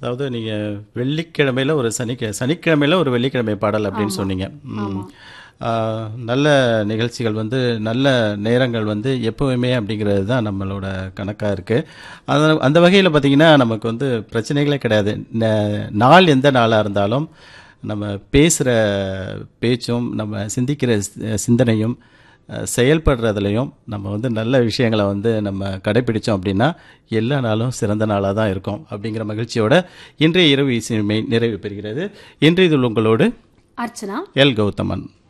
அதாவது நீங்கள் வெள்ளிக்கிழமையில் ஒரு சனிக்க சனிக்கிழமையில் ஒரு வெள்ளிக்கிழமை பாடல் அப்படின்னு சொன்னீங்க ம். ஆ, நல்ல நிகழ்ச்சிகள் வந்து நல்ல நேரங்கள் வந்து எப்பவுமே அப்படிங்கிறது தான் நம்மளோட கணக்காக இருக்குது அந்த அந்த வகையில் பார்த்தீங்கன்னா நமக்கு வந்து பிரச்சனைகளே கிடையாது ந- நாள் எந்த நாளாக இருந்தாலும் நம்ம பேசுகிற பேச்சும் நம்ம சிந்திக்கிற சி- சிந்தனையும் அஹ், செயல்படுறதுலையும் நம்ம வந்து நல்ல விஷயங்களை வந்து நம்ம கடைபிடிச்சோம் அப்படின்னா எல்லா நாளும் சிறந்த நாளாக தான் இருக்கும் அப்படிங்கிற மகிழ்ச்சியோட இன்றைய இரவு இசைமை நிறைவு பெறுகிறது இன்றைய இது உங்களோடு அர்ச்சனா எல் கௌதமன்